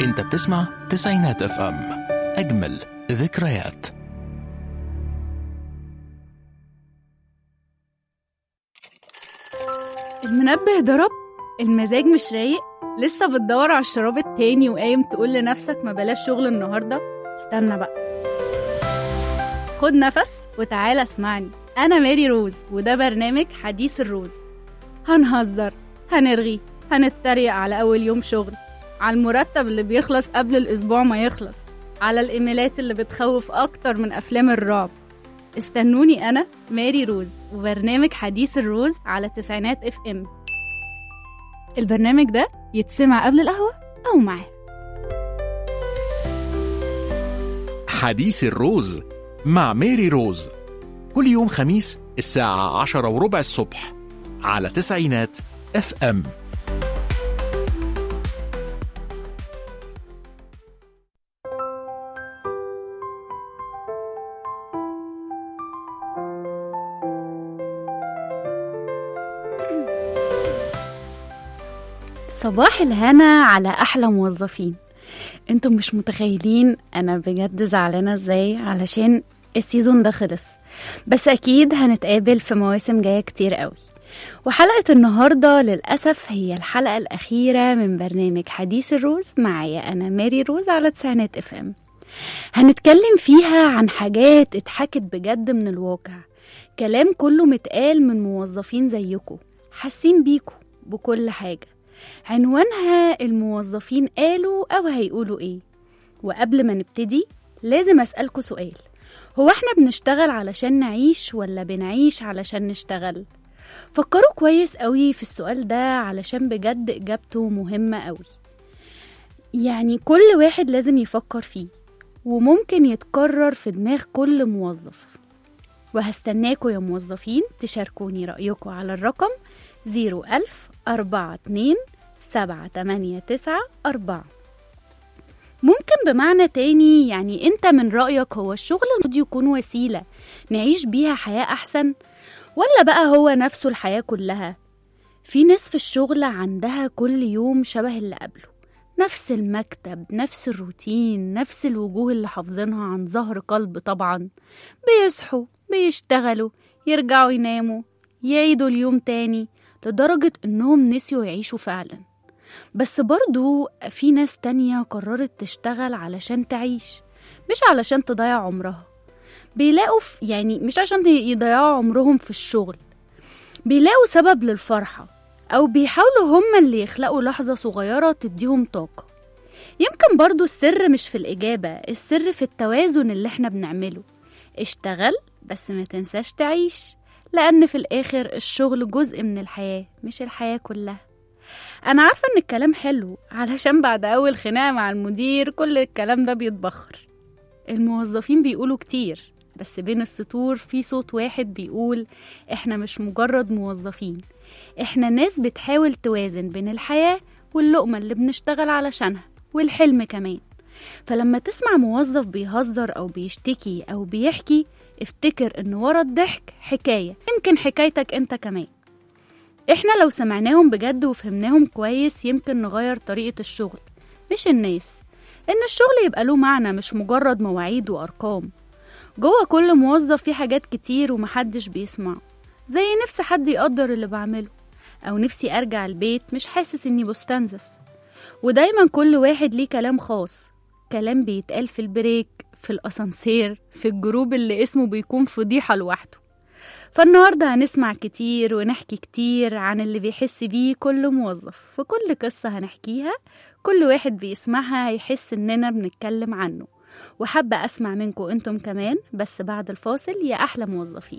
انت بتسمع تسعينات اف ام اجمل ذكريات المنبه ضرب المزاج مش رايق لسه بتدور على الشراب التاني وقايم تقول لنفسك ما بلاش شغل النهارده استنى بقى خد نفس وتعالى اسمعني انا ماري روز وده برنامج حديث الروز هنهزر هنرغي هنتريق على اول يوم شغل على المرتب اللي بيخلص قبل الاسبوع ما يخلص على الايميلات اللي بتخوف اكتر من افلام الرعب استنوني انا ماري روز وبرنامج حديث الروز على تسعينات اف ام البرنامج ده يتسمع قبل القهوه او معاه حديث الروز مع ميري روز كل يوم خميس الساعة عشرة وربع الصبح على تسعينات اف ام صباح الهنا على احلى موظفين انتم مش متخيلين انا بجد زعلانه ازاي علشان السيزون ده خلص بس اكيد هنتقابل في مواسم جايه كتير قوي وحلقه النهارده للاسف هي الحلقه الاخيره من برنامج حديث الروز معايا انا ماري روز على تسعينات اف ام هنتكلم فيها عن حاجات اتحكت بجد من الواقع كلام كله متقال من موظفين زيكم حاسين بيكوا بكل حاجه عنوانها الموظفين قالوا أو هيقولوا إيه وقبل ما نبتدي لازم أسألكوا سؤال هو احنا بنشتغل علشان نعيش ولا بنعيش علشان نشتغل؟ فكروا كويس قوي في السؤال ده علشان بجد إجابته مهمة قوي يعني كل واحد لازم يفكر فيه وممكن يتكرر في دماغ كل موظف وهستناكوا يا موظفين تشاركوني رأيكم على الرقم 01000 42 سبعة تمانية تسعة أربعة ممكن بمعنى تاني يعني انت من رأيك هو الشغل المفروض يكون وسيلة نعيش بيها حياة أحسن ولا بقى هو نفسه الحياة كلها في ناس في الشغل عندها كل يوم شبه اللي قبله نفس المكتب نفس الروتين نفس الوجوه اللي حافظينها عن ظهر قلب طبعا بيصحوا بيشتغلوا يرجعوا يناموا يعيدوا اليوم تاني لدرجة إنهم نسيوا يعيشوا فعلا بس برضو في ناس تانية قررت تشتغل علشان تعيش مش علشان تضيع عمرها بيلاقوا في يعني مش عشان يضيعوا عمرهم في الشغل بيلاقوا سبب للفرحة أو بيحاولوا هم اللي يخلقوا لحظة صغيرة تديهم طاقة يمكن برضو السر مش في الإجابة السر في التوازن اللي احنا بنعمله اشتغل بس ما تنساش تعيش لأن في الآخر الشغل جزء من الحياة مش الحياة كلها أنا عارفة إن الكلام حلو علشان بعد أول خناقة مع المدير كل الكلام ده بيتبخر الموظفين بيقولوا كتير بس بين السطور في صوت واحد بيقول إحنا مش مجرد موظفين إحنا ناس بتحاول توازن بين الحياة واللقمة اللي بنشتغل علشانها والحلم كمان فلما تسمع موظف بيهزر أو بيشتكي أو بيحكي افتكر ان ورا الضحك حكايه يمكن حكايتك انت كمان احنا لو سمعناهم بجد وفهمناهم كويس يمكن نغير طريقه الشغل مش الناس ان الشغل يبقى له معنى مش مجرد مواعيد وارقام جوه كل موظف في حاجات كتير ومحدش بيسمعه زي نفس حد يقدر اللي بعمله او نفسي ارجع البيت مش حاسس اني بستنزف ودايما كل واحد ليه كلام خاص كلام بيتقال في البريك في الأسانسير في الجروب اللي اسمه بيكون فضيحة لوحده فالنهاردة هنسمع كتير ونحكي كتير عن اللي بيحس بيه كل موظف في كل قصة هنحكيها كل واحد بيسمعها هيحس إننا بنتكلم عنه وحابة أسمع منكم أنتم كمان بس بعد الفاصل يا أحلى موظفين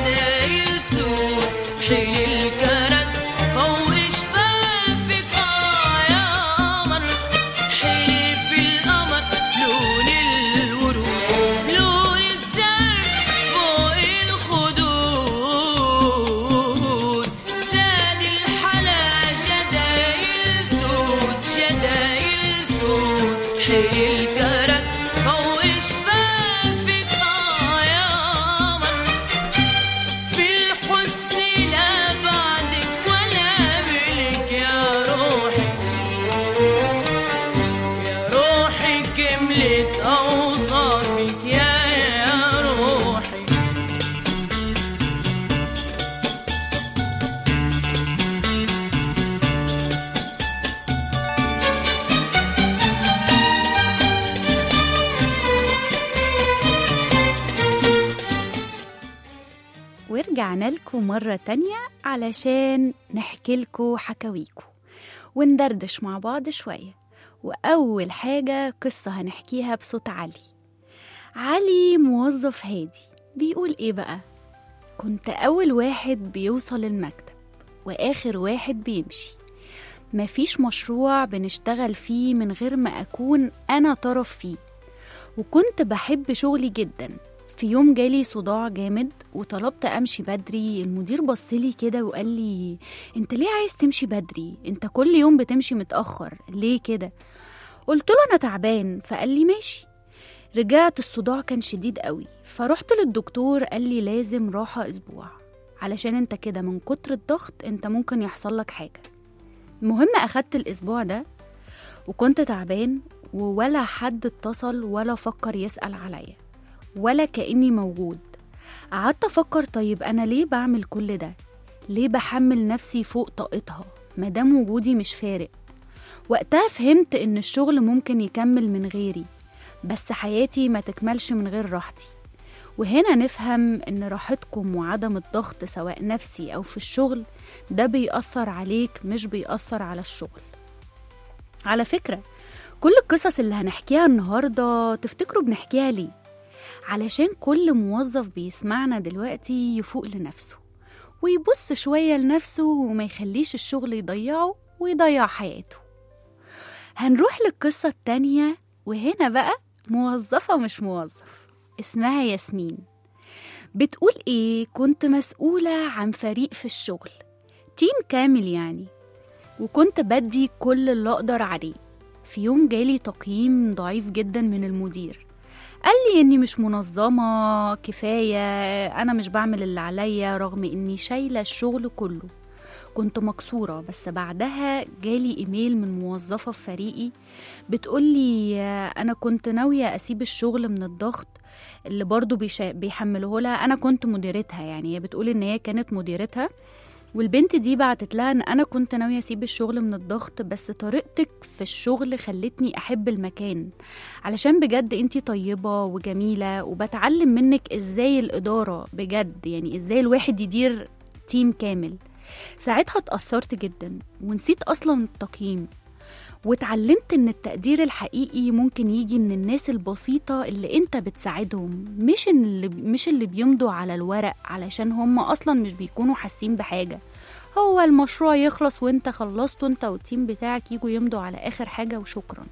جدايل سود حيل الكرز فوق شفافك آه يا قمر حيل في القمر لون الورود لون الزرق فوق الخدود ساد الحلا جدايل سود جدايل سود حيل الكرز فوق شفافك آه يا قمر في الحسن لا بعدك ولا بلك يا روحي يا روحي كملت أوصافك يا يا روحي ورجعنا لكم مرة تانية علشان نحكي لكم حكاويكم وندردش مع بعض شوية وأول حاجة قصة هنحكيها بصوت علي علي موظف هادي بيقول إيه بقى كنت أول واحد بيوصل المكتب وآخر واحد بيمشي مفيش مشروع بنشتغل فيه من غير ما أكون أنا طرف فيه وكنت بحب شغلي جدا في يوم جالي صداع جامد وطلبت امشي بدري المدير بصلي كده وقال لي انت ليه عايز تمشي بدري انت كل يوم بتمشي متاخر ليه كده قلت له انا تعبان فقال لي ماشي رجعت الصداع كان شديد قوي فرحت للدكتور قال لي لازم راحه اسبوع علشان انت كده من كتر الضغط انت ممكن يحصل لك حاجه المهم اخدت الاسبوع ده وكنت تعبان وولا حد اتصل ولا فكر يسأل عليا ولا كأني موجود قعدت أفكر طيب أنا ليه بعمل كل ده؟ ليه بحمل نفسي فوق طاقتها؟ مادام وجودي مش فارق وقتها فهمت إن الشغل ممكن يكمل من غيري بس حياتي ما تكملش من غير راحتي وهنا نفهم إن راحتكم وعدم الضغط سواء نفسي أو في الشغل ده بيأثر عليك مش بيأثر على الشغل على فكرة كل القصص اللي هنحكيها النهاردة تفتكروا بنحكيها ليه؟ علشان كل موظف بيسمعنا دلوقتي يفوق لنفسه ويبص شوية لنفسه وما يخليش الشغل يضيعه ويضيع حياته هنروح للقصة التانية وهنا بقى موظفة مش موظف اسمها ياسمين بتقول ايه كنت مسؤولة عن فريق في الشغل تيم كامل يعني وكنت بدي كل اللي اقدر عليه في يوم جالي تقييم ضعيف جدا من المدير قال لي اني مش منظمه كفايه انا مش بعمل اللي عليا رغم اني شايله الشغل كله كنت مكسوره بس بعدها جالي ايميل من موظفه في فريقي بتقولي انا كنت ناويه اسيب الشغل من الضغط اللي برضو بيشا- بيحمله لها انا كنت مديرتها يعني هي بتقول ان هي كانت مديرتها والبنت دي بعتت لها ان انا كنت ناويه اسيب الشغل من الضغط بس طريقتك في الشغل خلتني احب المكان علشان بجد انتي طيبه وجميله وبتعلم منك ازاي الاداره بجد يعني ازاي الواحد يدير تيم كامل ساعتها اتاثرت جدا ونسيت اصلا التقييم واتعلمت ان التقدير الحقيقي ممكن يجي من الناس البسيطة اللي انت بتساعدهم مش اللي مش اللي بيمضوا على الورق علشان هم اصلا مش بيكونوا حاسين بحاجة هو المشروع يخلص وانت خلصت وانت والتيم بتاعك يجوا يمضوا على اخر حاجة وشكرا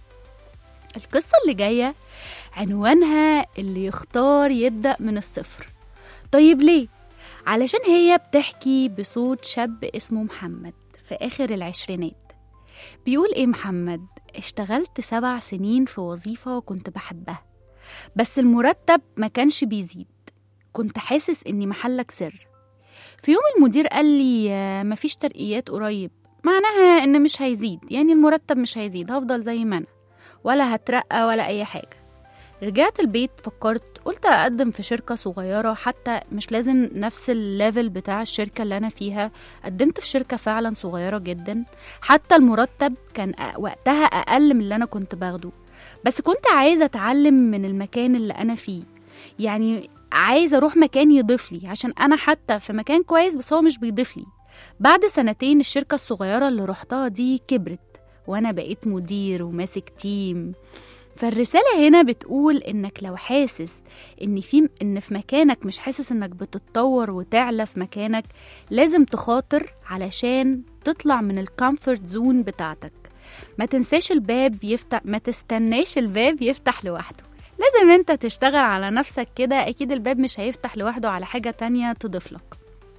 القصة اللي جاية عنوانها اللي يختار يبدأ من الصفر طيب ليه؟ علشان هي بتحكي بصوت شاب اسمه محمد في آخر العشرينات بيقول ايه محمد اشتغلت سبع سنين في وظيفة كنت بحبها بس المرتب ما كانش بيزيد كنت حاسس اني محلك سر في يوم المدير قال لي آه، مفيش ترقيات قريب معناها ان مش هيزيد يعني المرتب مش هيزيد هفضل زي ما انا ولا هترقى ولا اي حاجة رجعت البيت فكرت قلت اقدم في شركة صغيرة حتى مش لازم نفس الليفل بتاع الشركة اللي انا فيها قدمت في شركة فعلا صغيرة جدا حتى المرتب كان أ- وقتها اقل من اللي انا كنت باخده بس كنت عايزة اتعلم من المكان اللي انا فيه يعني عايزة اروح مكان يضيف لي عشان انا حتى في مكان كويس بس هو مش بيضيف لي بعد سنتين الشركة الصغيرة اللي رحتها دي كبرت وانا بقيت مدير وماسك تيم فالرسالة هنا بتقول إنك لو حاسس إن في إن في مكانك مش حاسس إنك بتتطور وتعلى في مكانك لازم تخاطر علشان تطلع من الكومفورت زون بتاعتك ما تنساش الباب يفتح ما تستناش الباب يفتح لوحده لازم انت تشتغل على نفسك كده اكيد الباب مش هيفتح لوحده على حاجة تانية تضيف لك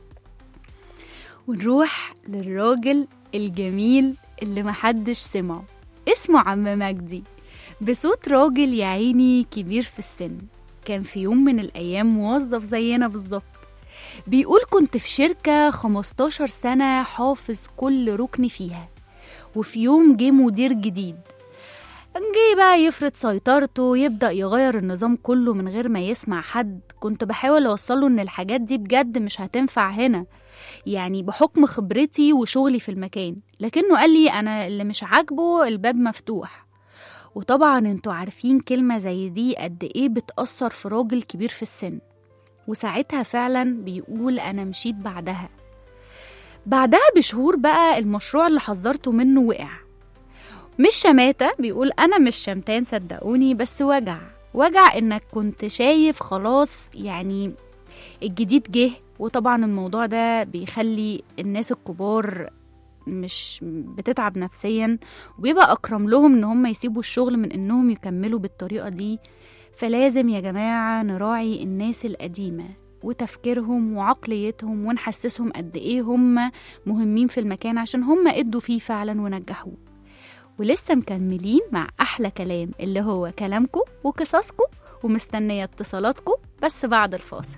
ونروح للراجل الجميل اللي محدش سمعه اسمه عم مجدي بصوت راجل يا عيني كبير في السن كان في يوم من الأيام موظف زينا بالظبط بيقول كنت في شركة 15 سنة حافظ كل ركن فيها وفي يوم جه مدير جديد جه بقى يفرض سيطرته يبدأ يغير النظام كله من غير ما يسمع حد كنت بحاول أوصله إن الحاجات دي بجد مش هتنفع هنا يعني بحكم خبرتي وشغلي في المكان لكنه قال لي أنا اللي مش عاجبه الباب مفتوح وطبعا انتوا عارفين كلمة زي دي قد ايه بتأثر في راجل كبير في السن وساعتها فعلا بيقول أنا مشيت بعدها بعدها بشهور بقى المشروع اللي حذرته منه وقع مش شماتة بيقول أنا مش شمتان صدقوني بس وجع وجع إنك كنت شايف خلاص يعني الجديد جه وطبعا الموضوع ده بيخلي الناس الكبار مش بتتعب نفسيا وبيبقى أكرم لهم إن هم يسيبوا الشغل من إنهم يكملوا بالطريقة دي فلازم يا جماعة نراعي الناس القديمة وتفكيرهم وعقليتهم ونحسسهم قد إيه هم مهمين في المكان عشان هم ادوا فيه فعلا ونجحوه ولسه مكملين مع أحلى كلام اللي هو كلامكم وقصصكم ومستنية اتصالاتكم بس بعد الفاصل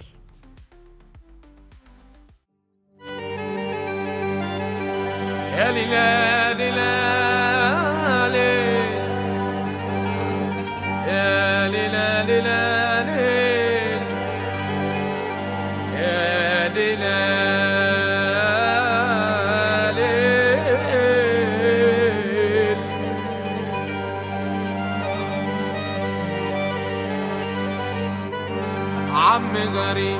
يا ليلى ليلى ليل يا ليلى ليلى ليل يا ليلى ليل عم غريب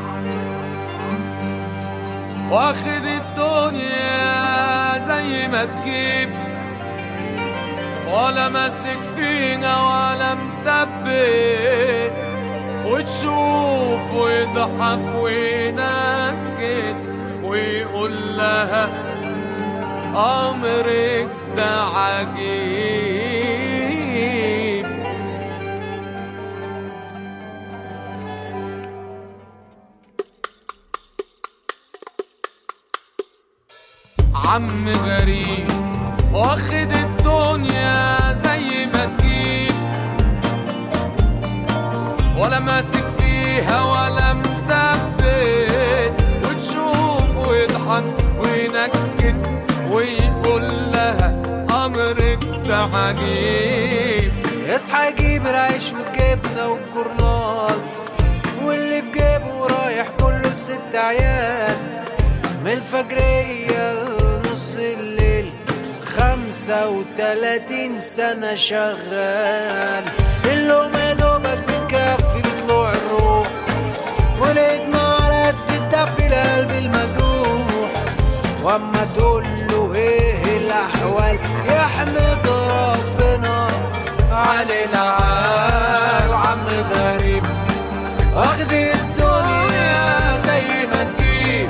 واخد الدنيا زي ما تجيب ولا ماسك فينا ولا مدبر وتشوف ويضحك وينكد ويقول لها أمرك ده عجيب عم غريب واخد الدنيا زي ما تجيب ولا ماسك فيها ولا مدبر وتشوف ويضحك وينكد ويقول لها امرك ده عجيب اصحى جيب العيش والجبنة والجورنال واللي في جيبه رايح كله بست عيال من الفجرية لنص الليل خمسة وتلاتين سنة شغال اللقمة يا دوبك بتكفي بطلوع الروح ولقيت على قد الدفي القلب المجروح واما تقول له ايه الاحوال يحمد ربنا على العال عم غريب واخد الدنيا زي ما تجيب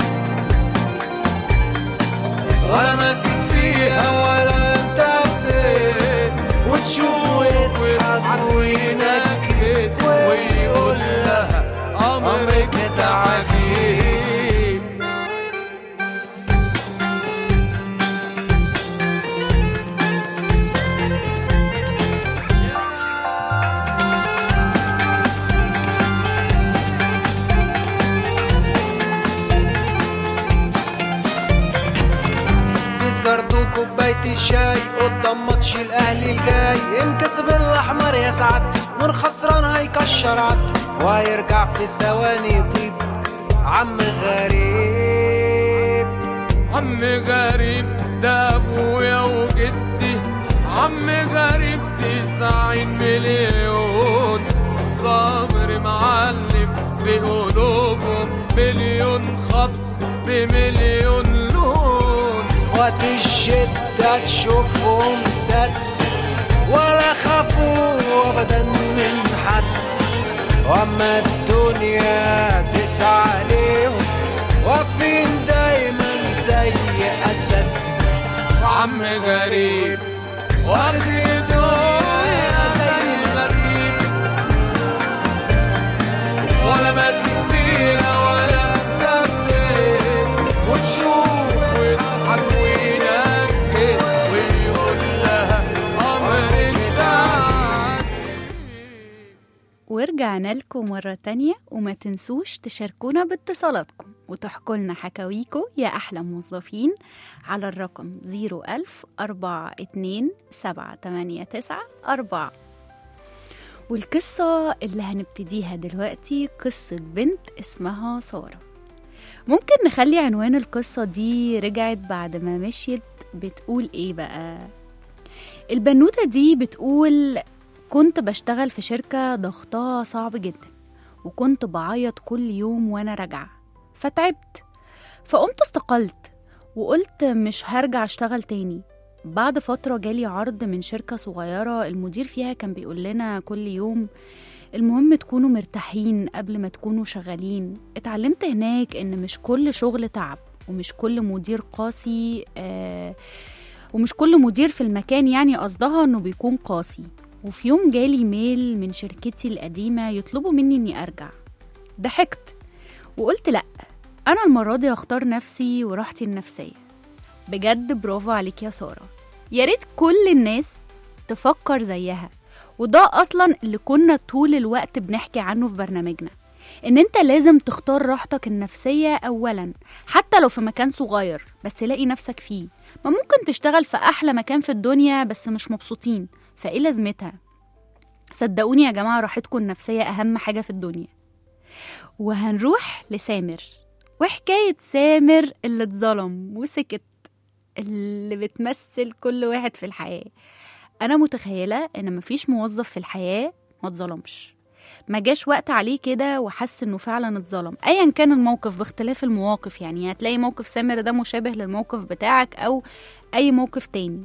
ولا ماسك فيها ولا مدبر وتشوف ويضحك وينكد ويقول لها امرك ده عجيب سجارته وكوباية الشاي قدام ماتش الاهلي الجاي انكسب الاحمر يا سعادتي والخسران هيكشر عدو وهيرجع في ثواني يطيب عم غريب عم غريب ده ابويا وجدي عم غريب تسعين مليون الصبر معلم في قلوبهم مليون خط بمليون لون وقت الشدة تشوفهم سد ولا خافوا ابدا من حد واما الدنيا تسعى عليهم واقفين دايما زي اسد عم غريب واخد الدنيا زي الغريب ولا ماسك فيها ولا مدبر وتشوف ويضحك وينكد ويقول لها امرك تعدي ورجعنا لكم مرة تانية وما تنسوش تشاركونا باتصالاتكم وتحكوا لنا حكاويكم يا أحلى موظفين على الرقم 01000 42 789 4 والقصة اللي هنبتديها دلوقتي قصة بنت اسمها سارة ممكن نخلي عنوان القصة دي رجعت بعد ما مشيت بتقول ايه بقى البنوتة دي بتقول كنت بشتغل في شركة ضغطها صعب جدا وكنت بعيط كل يوم وانا راجعة فتعبت فقمت استقلت وقلت مش هرجع اشتغل تاني بعد فترة جالي عرض من شركة صغيرة المدير فيها كان بيقول لنا كل يوم المهم تكونوا مرتاحين قبل ما تكونوا شغالين اتعلمت هناك ان مش كل شغل تعب ومش كل مدير قاسي آه ومش كل مدير في المكان يعني قصدها انه بيكون قاسي وفي يوم جالي ميل من شركتي القديمة يطلبوا مني اني ارجع ضحكت وقلت لا انا المرة دي هختار نفسي وراحتي النفسية بجد برافو عليك يا سارة يا ريت كل الناس تفكر زيها وده اصلا اللي كنا طول الوقت بنحكي عنه في برنامجنا ان انت لازم تختار راحتك النفسية اولا حتى لو في مكان صغير بس لاقي نفسك فيه ما ممكن تشتغل في احلى مكان في الدنيا بس مش مبسوطين فايه لازمتها صدقوني يا جماعة راحتكم النفسية اهم حاجة في الدنيا وهنروح لسامر وحكاية سامر اللي اتظلم وسكت اللي بتمثل كل واحد في الحياة أنا متخيلة إن مفيش موظف في الحياة ما اتظلمش ما جاش وقت عليه كده وحس انه فعلا اتظلم ايا كان الموقف باختلاف المواقف يعني هتلاقي موقف سامر ده مشابه للموقف بتاعك او اي موقف تاني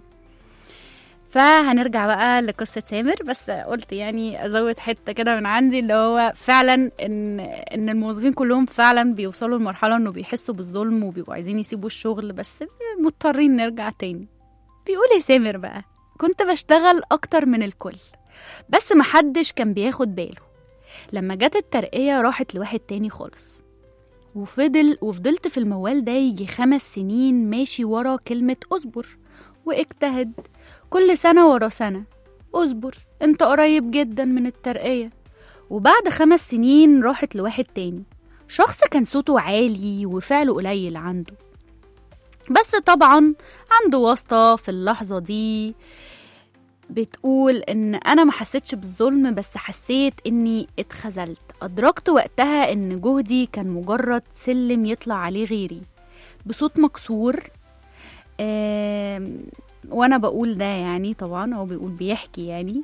فهنرجع بقى لقصة سامر بس قلت يعني أزود حتة كده من عندي اللي هو فعلا إن إن الموظفين كلهم فعلا بيوصلوا لمرحلة إنه بيحسوا بالظلم وبيبقوا عايزين يسيبوا الشغل بس مضطرين نرجع تاني بيقول يا سامر بقى كنت بشتغل أكتر من الكل بس محدش كان بياخد باله لما جت الترقية راحت لواحد تاني خالص وفضل وفضلت في الموال ده يجي خمس سنين ماشي ورا كلمة اصبر واجتهد كل سنة ورا سنة اصبر انت قريب جدا من الترقية وبعد خمس سنين راحت لواحد تاني شخص كان صوته عالي وفعله قليل عنده بس طبعا عنده واسطة في اللحظة دي بتقول ان انا ما حسيتش بالظلم بس حسيت اني اتخذلت ادركت وقتها ان جهدي كان مجرد سلم يطلع عليه غيري بصوت مكسور آم، وانا بقول ده يعني طبعا هو بيقول بيحكي يعني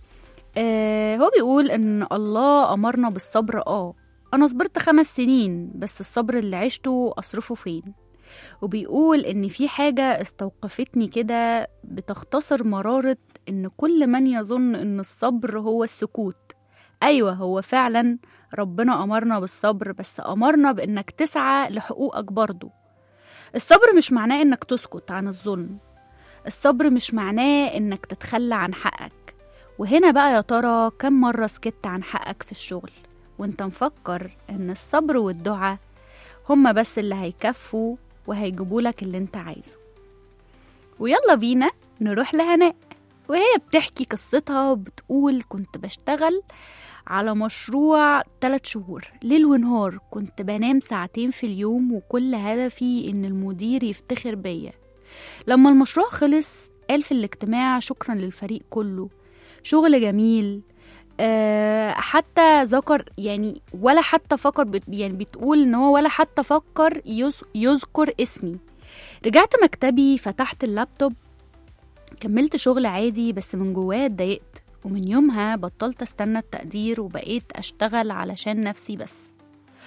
آه هو بيقول ان الله امرنا بالصبر اه انا صبرت خمس سنين بس الصبر اللي عشته اصرفه فين وبيقول ان في حاجة استوقفتني كده بتختصر مرارة ان كل من يظن ان الصبر هو السكوت ايوه هو فعلا ربنا امرنا بالصبر بس امرنا بانك تسعى لحقوقك برضه الصبر مش معناه انك تسكت عن الظلم الصبر مش معناه انك تتخلى عن حقك وهنا بقى يا ترى كم مرة سكت عن حقك في الشغل وانت مفكر ان الصبر والدعاء هما بس اللي هيكفوا وهيجيبوا لك اللي انت عايزه ويلا بينا نروح لهناء وهي بتحكي قصتها وبتقول كنت بشتغل على مشروع تلات شهور ليل ونهار كنت بنام ساعتين في اليوم وكل هدفي ان المدير يفتخر بيا لما المشروع خلص قال في الاجتماع شكرا للفريق كله شغل جميل أه حتى ذكر يعني ولا حتى فكر بت يعني بتقول ان هو ولا حتى فكر يز يذكر اسمي رجعت مكتبي فتحت اللابتوب كملت شغل عادي بس من جوايا اتضايقت ومن يومها بطلت استنى التقدير وبقيت اشتغل علشان نفسي بس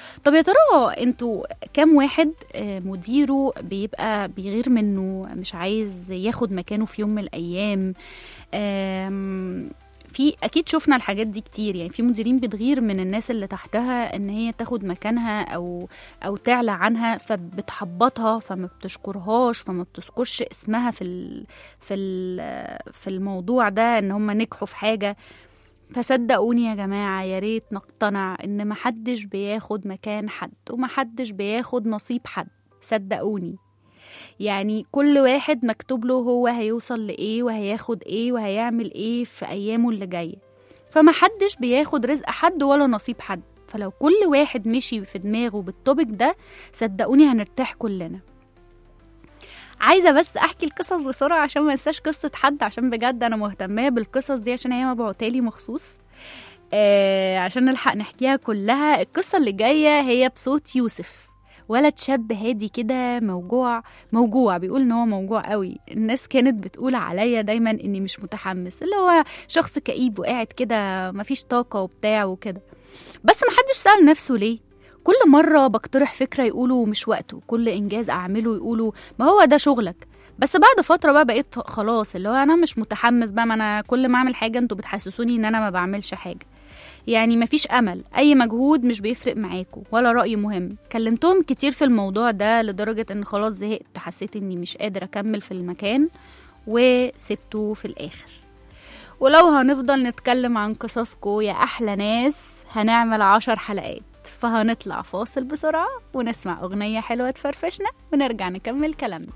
طب يا ترى انتوا كام واحد آه، مديره بيبقى بيغير منه مش عايز ياخد مكانه في يوم من الايام آم، في اكيد شفنا الحاجات دي كتير يعني في مديرين بتغير من الناس اللي تحتها ان هي تاخد مكانها او او تعلى عنها فبتحبطها فما بتشكرهاش فما بتذكرش اسمها في ال في ال في الموضوع ده ان هم نجحوا في حاجه فصدقوني يا جماعة يا ريت نقتنع إن محدش بياخد مكان حد ومحدش بياخد نصيب حد صدقوني يعني كل واحد مكتوب له هو هيوصل لإيه وهياخد إيه وهيعمل إيه في أيامه اللي جاية فمحدش بياخد رزق حد ولا نصيب حد فلو كل واحد مشي في دماغه بالتوبيك ده صدقوني هنرتاح كلنا عايزه بس احكي القصص بسرعه عشان ما انساش قصه حد عشان بجد انا مهتمه بالقصص دي عشان هي مبعوتالي مخصوص آه عشان نلحق نحكيها كلها القصه اللي جايه هي بصوت يوسف ولد شاب هادي كده موجوع موجوع بيقول ان هو موجوع قوي الناس كانت بتقول عليا دايما اني مش متحمس اللي هو شخص كئيب وقاعد كده مفيش طاقه وبتاع وكده بس محدش سأل نفسه ليه كل مرة بقترح فكرة يقولوا مش وقته كل إنجاز أعمله يقولوا ما هو ده شغلك بس بعد فترة بقى بقيت خلاص اللي هو أنا مش متحمس بقى ما أنا كل ما أعمل حاجة أنتوا بتحسسوني إن أنا ما بعملش حاجة يعني مفيش أمل أي مجهود مش بيفرق معاكم ولا رأي مهم كلمتهم كتير في الموضوع ده لدرجة إن خلاص زهقت حسيت إني مش قادر أكمل في المكان وسبته في الآخر ولو هنفضل نتكلم عن قصصكو يا أحلى ناس هنعمل عشر حلقات فهنطلع فاصل بسرعة ونسمع أغنية حلوة تفرفشنا ونرجع نكمل كلامنا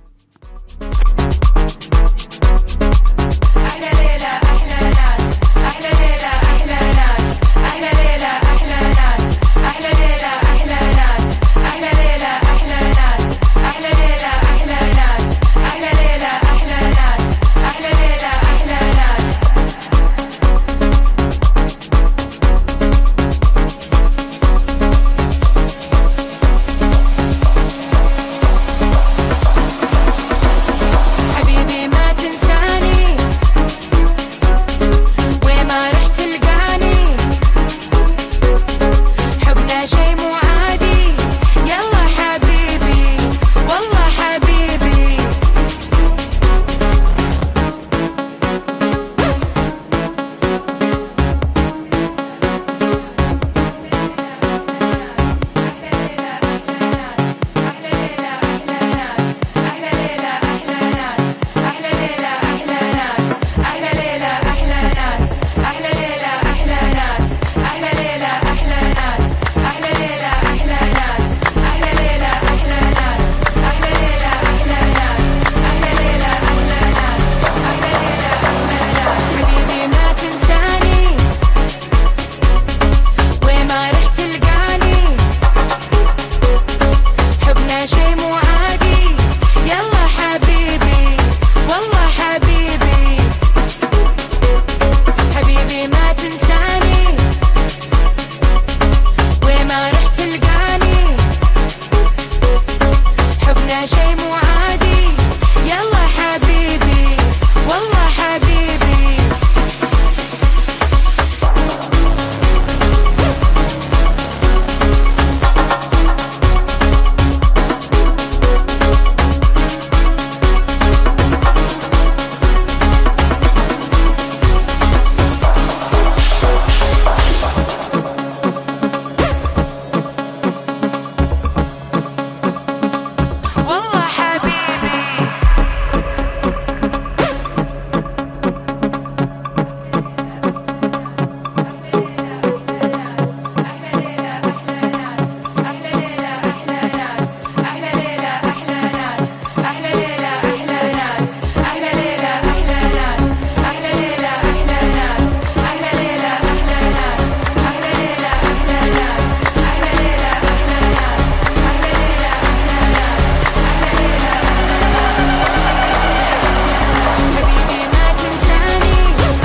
أحلى ليلة أحلى ناس أحلى ليلة أحلى ناس أحلى ليلة أحلى ناس أحلى ليلة أحلى ناس أحلى ليلة أحلى ناس أحلى ليلة أحلى ناس أحلى ليلة أحلى ناس أحلى ليلة أحلى ناس حبيبي ما تنساني وما رح تلقاني حبنا شي مو عادي يلا حبيبي والله حبيبي أحلى ليلة أحلى ناس أحلى ليلة أحلى ناس أحلى ليلة أحلى ناس أحلى ليلة أحلى ناس أحلى ليلة أحلى ناس أحلى ليلة أحلى ناس أحلى ليلة أحلى ناس أحلى ليلة أحلى ناس أحلى ليلة أحلى ناس أحلى ليلة أحلى ناس أحلى ليلة أحلى ناس حبيبي ما تنساني وما رح تلقاني حبنا شي مو عادي يلا حبيبي والله حبيبي حبيبي ما تنساني وما رح تلقاني حبنا شي مو عادي يلا حبيبي والله حبيبي والله حبيبي أحلى ليلة أحلى ناس أحلى ليلة أحلى ناس أحلى ليلة أحلى ناس أحلى ليلة أحلى ناس أحلى ليلة أحلى ناس أحلى ليلة أحلى ناس أحلى ليلة أحلى ناس أحلى ليلة أحلى ناس أحلى ليلة أحلى ناس أحلى ليلة أحلى ناس حبيبي ما تنساني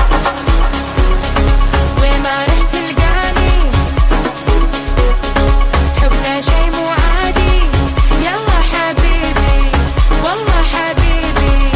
وما رح تلقاني حبنا شي مو عادي يلا حبيبي والله حبيبي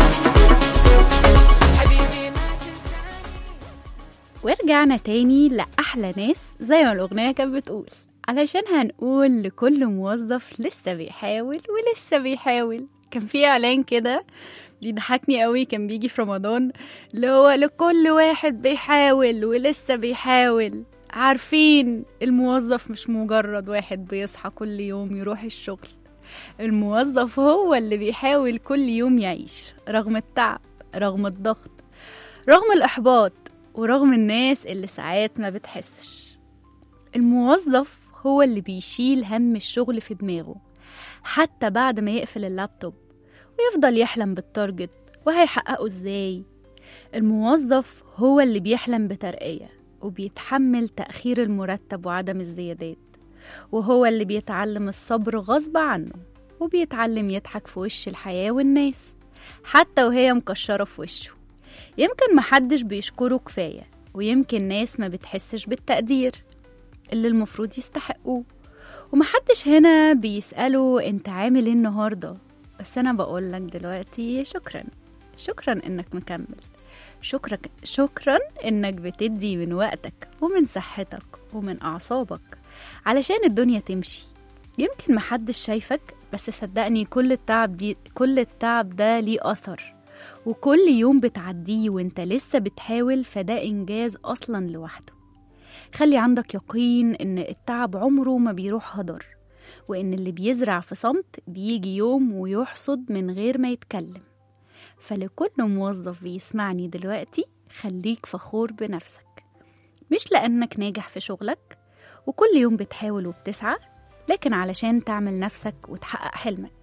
حبيبي ما تنساني ورجعنا تاني لأحلى ناس زي ما الأغنية كانت بتقول علشان هنقول لكل موظف لسه بيحاول ولسه بيحاول كان في اعلان كده بيضحكني قوي كان بيجي في رمضان اللي هو لكل واحد بيحاول ولسه بيحاول عارفين الموظف مش مجرد واحد بيصحى كل يوم يروح الشغل الموظف هو اللي بيحاول كل يوم يعيش رغم التعب رغم الضغط رغم الإحباط ورغم الناس اللي ساعات ما بتحسش الموظف هو اللي بيشيل هم الشغل في دماغه حتى بعد ما يقفل اللابتوب ويفضل يحلم بالتارجت وهيحققه ازاي الموظف هو اللي بيحلم بترقية وبيتحمل تأخير المرتب وعدم الزيادات وهو اللي بيتعلم الصبر غصب عنه وبيتعلم يضحك في وش الحياة والناس حتى وهي مكشرة في وشه يمكن محدش بيشكره كفاية ويمكن ناس ما بتحسش بالتقدير اللي المفروض يستحقوه ومحدش هنا بيسأله انت عامل ايه النهاردة بس انا بقولك دلوقتي شكرا شكرا انك مكمل شكرا شكرا انك بتدي من وقتك ومن صحتك ومن اعصابك علشان الدنيا تمشي يمكن محدش شايفك بس صدقني كل التعب دي كل التعب ده ليه اثر وكل يوم بتعديه وانت لسه بتحاول فده انجاز اصلا لوحده خلي عندك يقين ان التعب عمره ما بيروح هدر وان اللي بيزرع في صمت بيجي يوم ويحصد من غير ما يتكلم فلكل موظف بيسمعني دلوقتي خليك فخور بنفسك مش لأنك ناجح في شغلك وكل يوم بتحاول وبتسعى لكن علشان تعمل نفسك وتحقق حلمك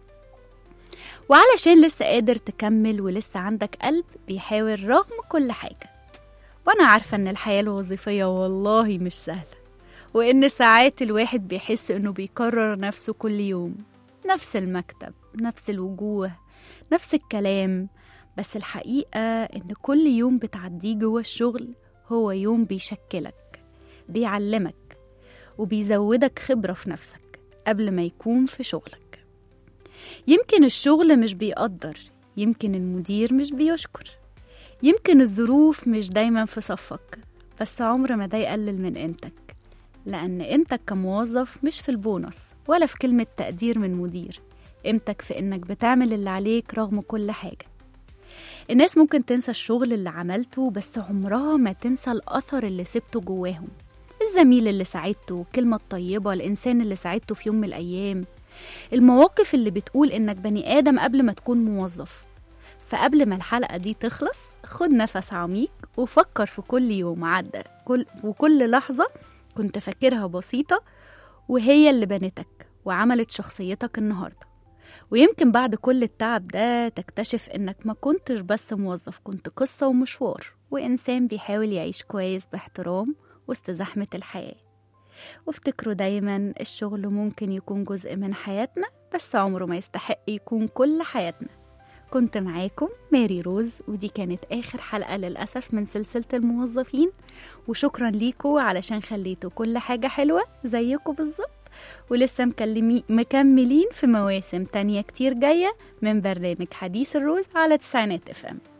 وعلشان لسه قادر تكمل ولسه عندك قلب بيحاول رغم كل حاجة وأنا عارفة إن الحياة الوظيفية والله مش سهلة وإن ساعات الواحد بيحس إنه بيكرر نفسه كل يوم نفس المكتب نفس الوجوه نفس الكلام بس الحقيقة إن كل يوم بتعديه جوه الشغل هو يوم بيشكلك بيعلمك وبيزودك خبرة في نفسك قبل ما يكون في شغلك يمكن الشغل مش بيقدر يمكن المدير مش بيشكر يمكن الظروف مش دايما في صفك بس عمر ما ده يقلل من قيمتك لأن قيمتك كموظف مش في البونص ولا في كلمة تقدير من مدير قيمتك في إنك بتعمل اللي عليك رغم كل حاجة الناس ممكن تنسى الشغل اللي عملته بس عمرها ما تنسى الأثر اللي سبته جواهم الزميل اللي ساعدته الكلمة الطيبة الإنسان اللي ساعدته في يوم من الأيام المواقف اللي بتقول إنك بني آدم قبل ما تكون موظف فقبل ما الحلقة دي تخلص خد نفس عميق وفكر في كل يوم عدى كل وكل لحظة كنت فاكرها بسيطة وهي اللي بنتك وعملت شخصيتك النهاردة ويمكن بعد كل التعب ده تكتشف إنك ما كنتش بس موظف كنت قصة ومشوار وإنسان بيحاول يعيش كويس باحترام وسط زحمة الحياة وافتكروا دايما الشغل ممكن يكون جزء من حياتنا بس عمره ما يستحق يكون كل حياتنا كنت معاكم ماري روز ودي كانت آخر حلقة للأسف من سلسلة الموظفين وشكرا ليكوا علشان خليتوا كل حاجة حلوة زيكوا بالظبط ولسه مكلمي مكملين في مواسم تانية كتير جاية من برنامج حديث الروز على تسعينات اف ام